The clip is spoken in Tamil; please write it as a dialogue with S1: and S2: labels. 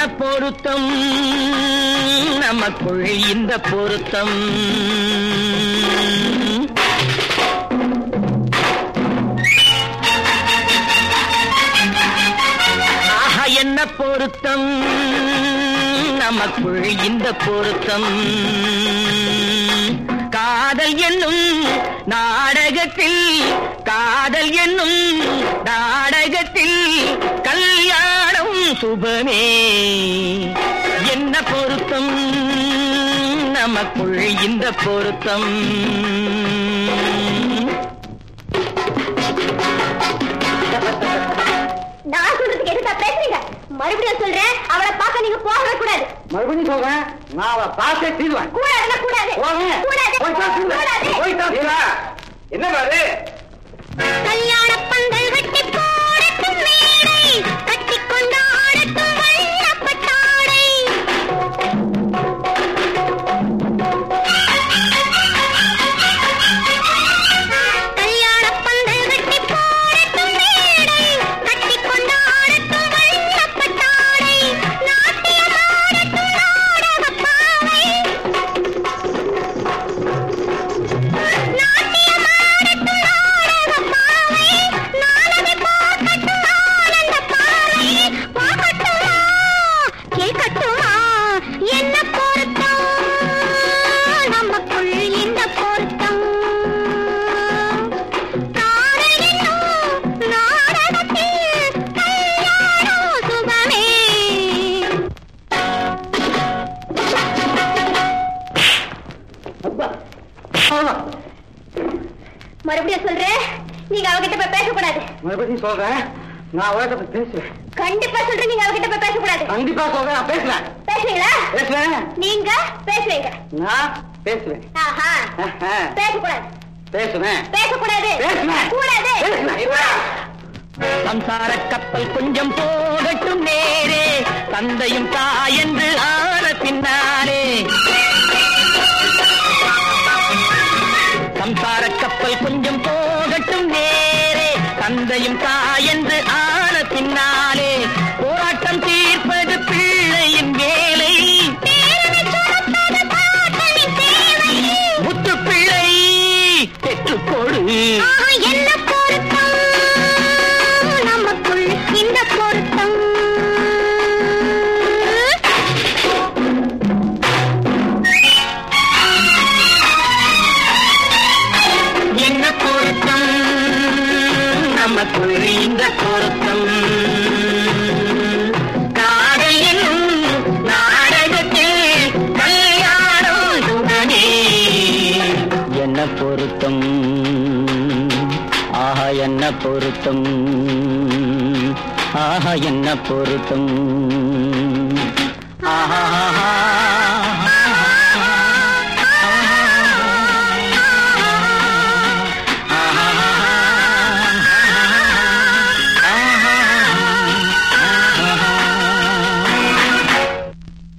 S1: பொருத்தம் நமக்குள் இந்த பொருத்தம் ஆஹா என்ன பொருத்தம் நமக்குள் இந்த பொருத்தம் காதல் என்னும் நாடகத்தில் காதல் என்னும் நாடகத்தில் கல்யாணம் சுபமே என்ன பொருத்தம் நமக்குள் இந்த பொருத்தம்
S2: நான் சொல்றதுக்கு எதுக்கா பேசுறீங்க மறுபடியும் சொல்றேன் அவளை பார்க்க நீங்க போகவே கூடாது
S3: மறுபடியும் சொல்றேன் நான் அவளை பார்த்தே தீருவேன்
S2: கூடாதுன்னா கூடாது
S3: போவேன்.
S2: கூடாது
S3: போய்தான் தீருவேன்.
S2: கூடாது
S3: போய்தான் தீருவேன். என்ன பாரு
S2: கல்யாண பந்தல் கட்டி போடட்டும் மேடை கட்டி கொண்டாடட்டும் வண்ணப்பட்டாடை கல்யாண பந்தல் கட்டி போடட்டும் மேடை கட்டி கொண்டாடட்டும் வண்ணப்பட்டாடை நாட்டியமாடட்டும் நாடகப் பாவை நாட்டியமாடட்டும் நாடகப் பாவை நாளது பார்க்கட்டும் ஆனந்தப் பாவை பார்க்கட்டுமா கேட்கட்டுமா என்ன பொருத்தம் நமக்குள் இந்த பொருத்தம் காதல் என்னும் நாடகத்தில் கல்யாணம் சுகமே மறுபடியும் சொல்றேன் நீங்க அவகிட்ட போய் பேசக்கூடாது
S3: மறுபடியும் சொல்றேன் நான் அவகிட்ட போய் பேசுவேன்
S2: கண்டிப்பா சொல்றேன் நீங்க அவகிட்ட போய் பேசக்கூடாது
S3: கண்டிப்பா சொல்றேன் நான் பேசுவேன்
S2: பேசுவீங்களா
S3: பேசுவேன்
S2: நீங்க பேசுவீங்க
S3: நான் பேசுவேன்
S2: ஆஹா
S3: ஆஹா.
S2: பேசக்கூடாது
S3: பேசுவேன்
S2: பேசக்கூடாது
S3: பேசுவேன்
S2: கூடாது
S3: பேசுவேன்
S1: சம்சார கப்பல் கொஞ்சம் போகட்டும் நேரே தந்தையும் தாயென்று ஆன பின்னாலே சம்சார கப்பல் கொஞ்சம் போகட்டும் நேரே தந்தையும் தாயென்று ஆன பின்னாலே போராட்டம் தீர்ப்பது பிள்ளையின் வேலை முத்து பிள்ளை பெற்றுக்கொடு
S2: ஆஹா, என்ன பொருத்தம் நமக்குள் இந்த பொருத்தம்
S1: என்ன பொருத்தம் நமக்குள் இந்த பொருத்தம் காதல் என்னும் நாடகத்தில் கல்யாணம் சுகமே என்ன பொருத்தம் ஆஹா என்ன பொருத்தம் ஆஹா என்ன பொருத்தம் ஆஹா